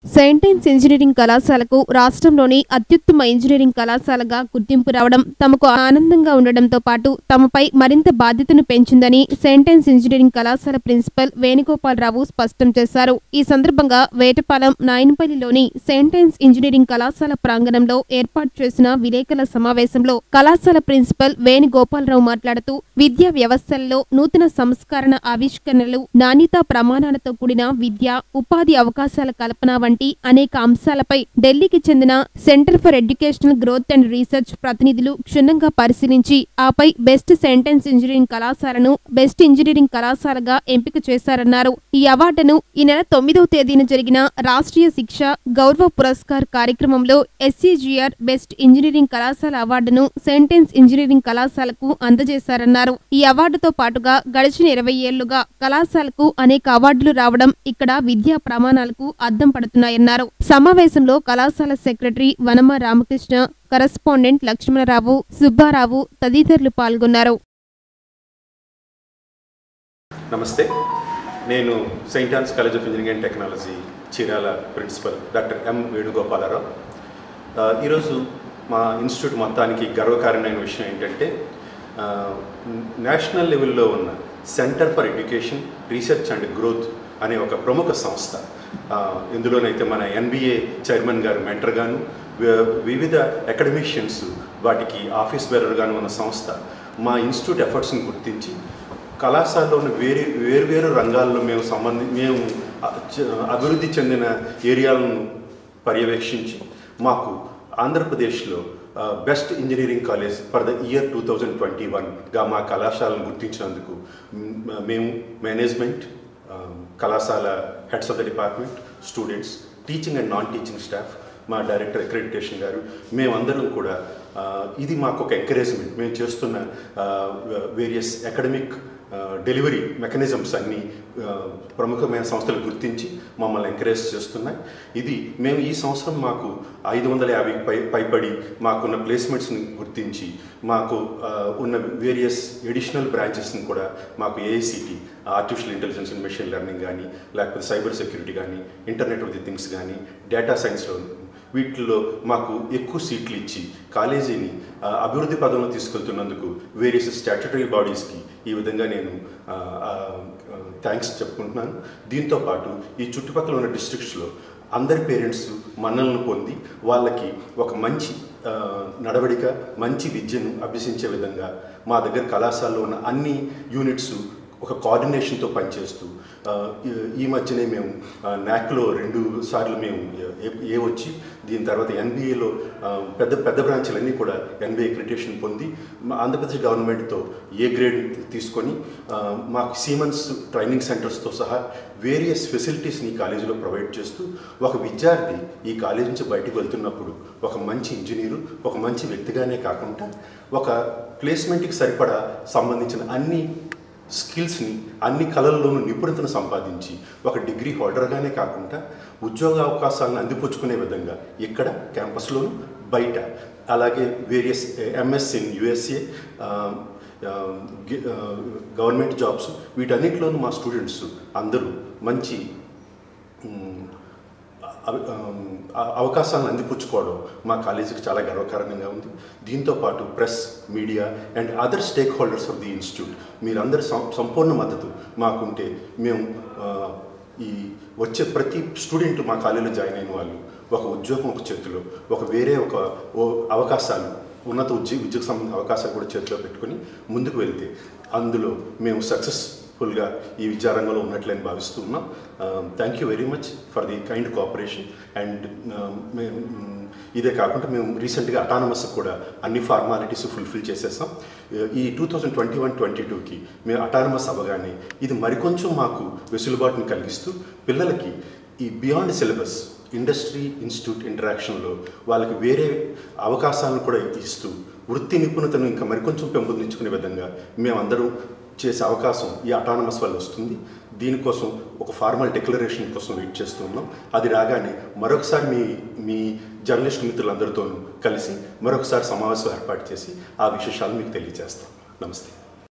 సెయింటైన్స్ engineering కళాశాలకు రాష్ట్రంలోని అత్యుత్తమ ఇంజనీరింగ్ కళాశాలగా గుర్తింపు రావడం తమకు ఆనందంగా ఉండడంతో పాటు తమపై మరింత బాధ్యతను పెంచిందని సెయింటైన్స్ ఇంజనీరింగ్ కళాశాల ప్రిన్సిపల్ వేణుగోపాలరావు స్పష్టం చేశారు ఈ సందర్భంగా వేటపాలెం నాయనపల్లిలోని సెయింటైన్స్ ఇంజనీరింగ్ కళాశాల ప్రాంగణంలో ఏర్పాటు చేసిన విలేకరుల సమావేశంలో కళాశాల ప్రిన్సిపల్ వేణుగోపాలరావు మాట్లాడుతూ విద్యా వ్యవస్థలలో నూతన సంస్కరణ ఆవిష్కరణలు నాణ్యతా ప్రమాణాలతో కూడిన విద్య ఉపాధి అవకాశాల కల్పన వంటి అనేక అంశాలపై ఢిల్లీకి చెందిన centre for educational growth and research ప్రతినిధులు క్షుణ్ణంగా పరిశీలించి ఆపై బెస్ట్ సెంటెన్స్ ఇంజనీరింగ్ కళాశాలను బెస్ట్ ఇంజనీరింగ్ కళాశాలగా ఎంపిక చేశారన్నారు ఈ అవార్డును ఈ నెల తొమ్మిదవ తేదీన జరిగిన రాష్ట్రీయ శిక్ష గౌరవ పురస్కార్ కార్యక్రమంలో ఎస్సీజీఆర్ బెస్ట్ ఇంజనీరింగ్ కళాశాల అవార్డును సెంటెన్స్ ఇంజనీరింగ్ కళాశాలకు అందజేశారన్నారు ఈ అవార్డుతో పాటుగా గడిచిన ఇరవై ఏళ్లుగా కళాశాలకు అనేక అవార్డులు రావడం ఇక్కడ విద్యా ప్రమాణాలకు అద్దం పడుతున్నాయన్నారు సమావేశంలో కళాశాల సెక్రటరీ వనమ రామకృష్ణ కరస్పాండెంట్ లక్ష్మణరావు సుబ్బారావు తదితరులు పాల్గొన్నారు నమస్తే నేను Saint Ann's college of engineering and technology Chirala principal doctor M Venugopala Rao ఆ, ఈరోజు మా ఇన్స్టిట్యూట్ మొత్తానికి గర్వకారణమైన విషయం ఏంటంటే ఆ, నేషనల్ లెవెల్లో ఉన్న centre for education research and growth అనే ఒక ప్రముఖ సంస్థ ఆ, ఇందులోనైతే మన ఎన్బిఏ చైర్మన్ గారు మెంటర్ గాను వి- వివిధ అకాడమిషియన్స్ వాటికి ఆఫీస్ బేరర్గాను ఉన్న సంస్థ మా ఇన్స్టిట్యూట్ ఎఫర్ట్స్ని గుర్తించి కళాశాలలోని వేరే వేరువేరు రంగాల్లో మేము సంబంధి మేము అ- చ- అభివృద్ధి చెందిన ఏరియాలను పర్యవేక్షించి మాకు ఆంధ్రప్రదేశ్లో best engineering college for the year two thousand twenty వన్గా మా కళాశాలను గుర్తించినందుకు మ్, మేము మేనేజ్మెంట్ ఆ, కళాశాల heads of the department students teaching and non teaching staff మా డైరెక్టర్ అక్రెడిటేషన్ గారు మేమందరం కూడా ఆ, ఇది మాకు ఒక ఎంకరేజ్మెంట్ మేము చేస్తున్న వేరియస్ అకాడమిక్ డెలివరీ మెకానిజమ్స్ అన్నీ ఆ, ప్రముఖమైన సంస్థలు గుర్తించి మమ్మల్ని ఎంకరేజ్ చేస్తున్నాయి ఇది మేము ఈ సంవత్సరం మాకు ఐదు వందల యాభైకి పై పైపడి మాకున్న ప్లేస్మెంట్స్ని గుర్తించి మాకు ఆ, ఉన్న వేరియస్ ఎడిషనల్ బ్రాంచెస్ని కూడా మాకు AICT artificial intelligence and machine learning కానీ లేకపోతే సైబర్ సెక్యూరిటీ కానీ ఇంటర్నెట్ ఆఫ్ ది థింగ్స్ కానీ డేటా సైన్స్లో వీటిల్లో మాకు ఎక్కువ సీట్లు ఇచ్చి కాలేజీని ఆ, అభివృద్ధి పదంలో తీసుకెళ్తున్నందుకు వేరియస్ స్టాట్యుటరీ బాడీస్కి ఈ విధంగా నేను థ్యాంక్స్ చెప్పుకుంటున్నాను దీంతో పాటు ఈ చుట్టుపక్కల ఉన్న డిస్ట్రిక్ట్స్లో అందరి పేరెంట్స్ మన్నలను పొంది వాళ్ళకి ఒక మంచి ఆ, నడవడిక మంచి విద్యను అభ్యసించే విధంగా మా దగ్గర కళాశాలలో ఉన్న అన్ని యూనిట్స్ ఒక కోఆర్డినేషన్తో పనిచేస్తూ ఆ, ఈ- ఈ మధ్యనే మేము న్యాక్లో రెండు సార్లు మేము ఏ- ఏ వచ్చి దీని తర్వాత ఎన్బిఏలో పెద్ద పెద్ద బ్రాంచ్లన్నీ కూడా ఎన్బిఏ అక్రిటేషన్ పొంది మా ఆంధ్రప్రదేశ్ గవర్నమెంట్తో ఏ గ్రేడ్ తీసుకొని ఆ, మాకు సీమన్స్ ట్రైనింగ్ సెంటర్స్తో సహా వేరియస్ ఫెసిలిటీస్ని ఈ కాలేజీలో ప్రొవైడ్ చేస్తూ ఒక విద్యార్థి ఈ కాలేజ్ నుంచి బయటకు వెళ్తున్నప్పుడు ఒక మంచి ఇంజనీరు ఒక మంచి వ్యక్తిగానే కాకుండా ఒక ప్లేస్మెంట్కి సరిపడా సంబంధించిన అన్ని స్కిల్స్ని అన్ని కళల్లోనూ నిపుణతను సంపాదించి ఒక డిగ్రీ హోల్డర్గానే కాకుండా ఉద్యోగ అవకాశాలను అందిపుచ్చుకునే విధంగా ఇక్కడ క్యాంపస్లోను బయట అలాగే various MS in USA government jobs వీటన్నిటిలోనూ మా స్టూడెంట్స్ అందరూ మంచి మ్, అవ- ఆ- అవకాశాలను అందిపుచ్చుకోవడం మా కాలేజీకి చాలా గర్వకారణంగా ఉంది దీంతో పాటు press media and other stakeholders of the institute మీరందరి సం- సంపూర్ణ మద్దతు మాకుంటే మేము ఆ, ఈ వచ్చే ప్రతి స్టూడెంట్ మా కాలేజీలో జాయిన్ అయిన వాళ్ళు ఒక ఉద్యోగం ఒక చేతిలో ఒక వేరే ఒక ఓ అవకాశాలు ఉన్నత ఉద్యోగ విద్యకు సంబంధించిన అవకాశాలు కూడా చేతిలో పెట్టుకొని ముందుకు వెళ్తే అందులో మేము సక్సెస్ఫుల్గా ఈ విద్యారంగంలో ఉన్నట్లని భావిస్తూ ఉన్నాం thank you very much for the kind cooperation and మేము ఇదే కాకుండా మేము రీసెంట్గా అటానమస్ కూడా అన్ని ఫార్మాలిటీస్ ఫుల్ఫిల్ చేసేసాం ఈ two thousand twenty one twenty టూకి మేము అటానమస్ అవ్వగానే ఇది మరికొంచెం మాకు వెసులుబాటుని కలిగిస్తూ పిల్లలకి ఈ బియాండ్ సిలబస్ ఇండస్ట్రీ ఇన్స్టిట్యూట్ ఇంటరాక్షన్లో వాళ్ళకి వేరే అవకాశాలను కూడా ఇస్తూ వృత్తి నిపుణతను ఇంకా మరికొంచెం పెంపొందించుకునే విధంగా మేమందరం చేసే అవకాశం ఈ అటానమస్ వల్ల వస్తుంది దీనికోసం ఒక ఫార్మల్ డిక్లరేషన్ కోసం వెయిట్ చేస్తూ ఉన్నాం అది రాగానే మరొకసారి మీ మీ జర్నలిస్ట్ మిత్రులందరితోనూ కలిసి మరొకసారి సమావేశం ఏర్పాటు చేసి ఆ విశేషాలు మీకు తెలియజేస్తాం నమస్తే